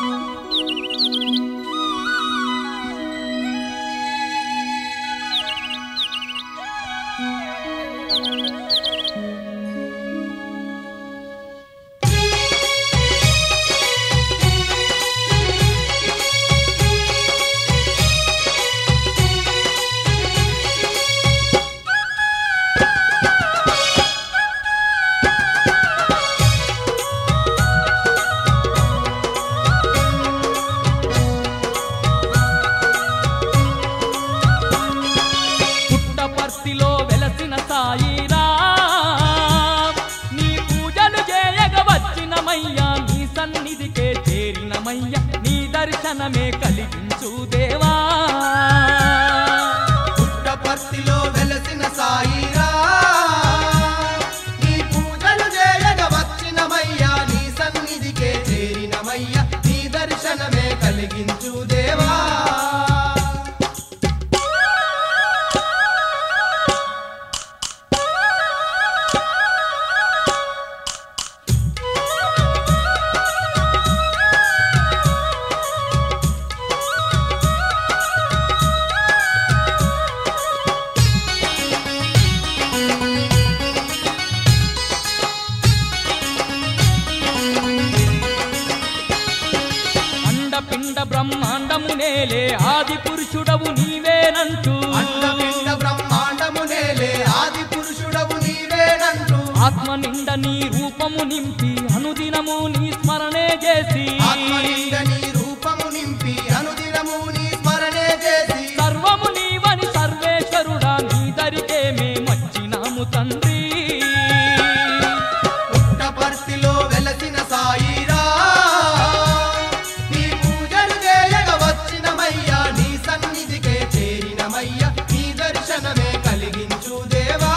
పుట్టపర్తిలో వెలసిన సాయిరా నీ పూజలు చేయగ వచ్చినమయ్యా నీ సన్నిధికే చేరినమయ్యా నీ దర్శనమే కలిగించు దేవా పుట్టపర్తిలో వెలసిన సాయిరా నీ పూజలు చేయగ వచ్చినమయ్యా నీ సన్నిధికే చేరినమయ్యా నీ దర్శనమే కలిగించు దేవా అండపిండ బ్రహ్మాండము నేలే ఆది పురుషుడవు నీవేనంటూ అండపిండ బ్రహ్మాండము నేలే ఆది పురుషుడవు నీవేనంటూ ఆత్మ నిండ నీ రూపము నింపి అనుదినము నీ స్మరణే చేసి ఆత్మనింద నీ రూపము నింపి అనుదినము నీ స్మరణే చేసి సర్వము నీవని సర్వేశ్వరుడా నీ దరికే మేమచ్చినాము తండ్రి పుట్టపర్తిలో వెలసిన సాయిరా నీ పూజలు చేయగ వచ్చినమయ్యా నీ సన్నిధికే చేరినమయ్యా నీ దర్శనమే కలిగించు దేవా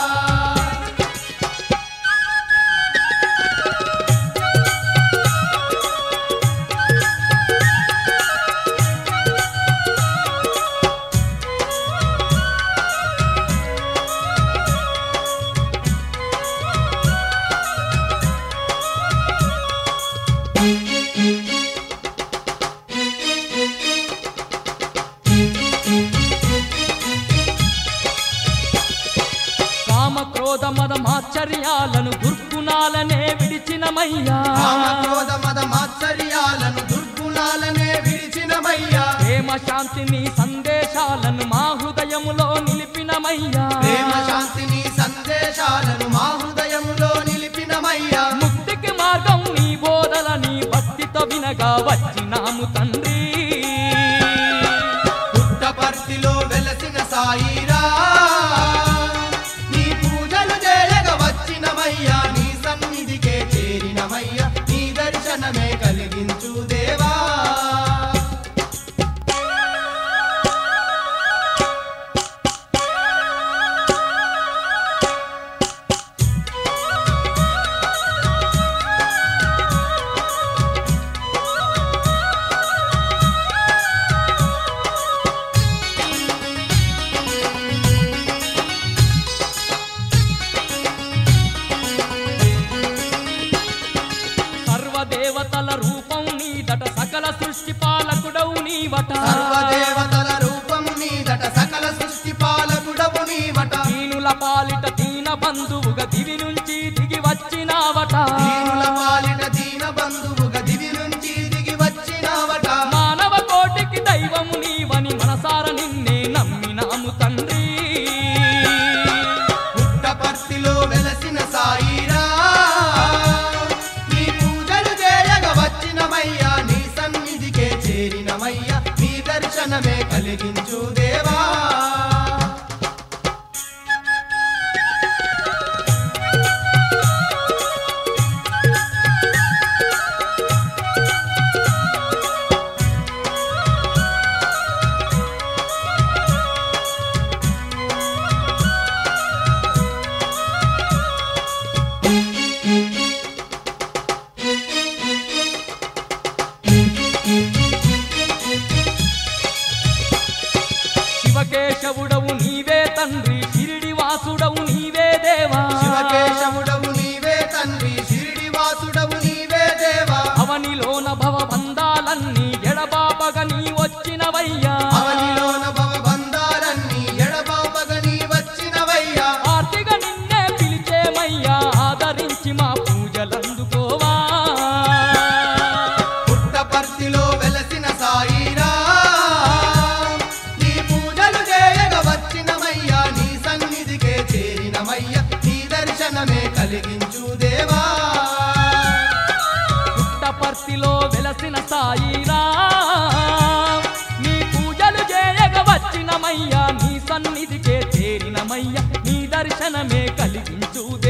కామ క్రోధ మద మాచర్యాలను దుర్గుణాలనే విడిచినమయ్యా కామ క్రోధ మద మాత్సర్యాలను దుర్గుణాలనే విడిచినమయ్యా ప్రేమ శాంతిని సందేశాలను మా హృదయములో నిలిపినమయ్యా ప్రేమ శాంతిని సందేశాలను మా హృదయములో నిలిపినమయ్యా ముక్తికి మార్గం నీ బోధల నీ భక్తితో వినగా వచ్చినాము తండ్రి పుట్టపర్తిలో వెలసిన సాయిరా నీ పూజలు చేయగ వచ్చినమయ్యా నీ సన్నిధికే చేరినమయ్యా నీ దర్శనమే కలిగించు దేవా సర్వదేవతల రూపం నీదట సకల సృష్టి పాలకుడవు నీవట సర్వదేవతల రూపము నీదట సకల సృష్టి పాలకుడవు నీవట దీనుల పాలిట దీన బంధువుగా దివి నుంచి దిగి వచ్చినావట దీనుల పాలిట దీన బంధువుగా దివి నుంచి దిగి వచ్చినావట మానవ కోటికి దైవము నీవని మనసార నిన్నే నమ్మినాము తండ్రి పుట్టపర్తిలో వెలసిన సాయిరా నీ పూజలు చేయగ వచ్చినమయ్యా నీ సన్నిధికే చేరినమయ్యా నీ దర్శనమే కలిగించు దేవా శివకేశవుడవు నీవే తండ్రి షిరిడి వాసుడవు నీవే దేవా శివకేశవుడవు నీవే తండ్రి షిరిడి వాసుడవు నీవే దేవా అవనిలోన భవ బంధాల పుట్టపర్తిలో వెలసిన సాయిరా నీ పూజలు చేయగ వచ్చినమయ్యా నీ సన్నిధికే చేరినమయ్యా నీ దర్శనమే కలిగించు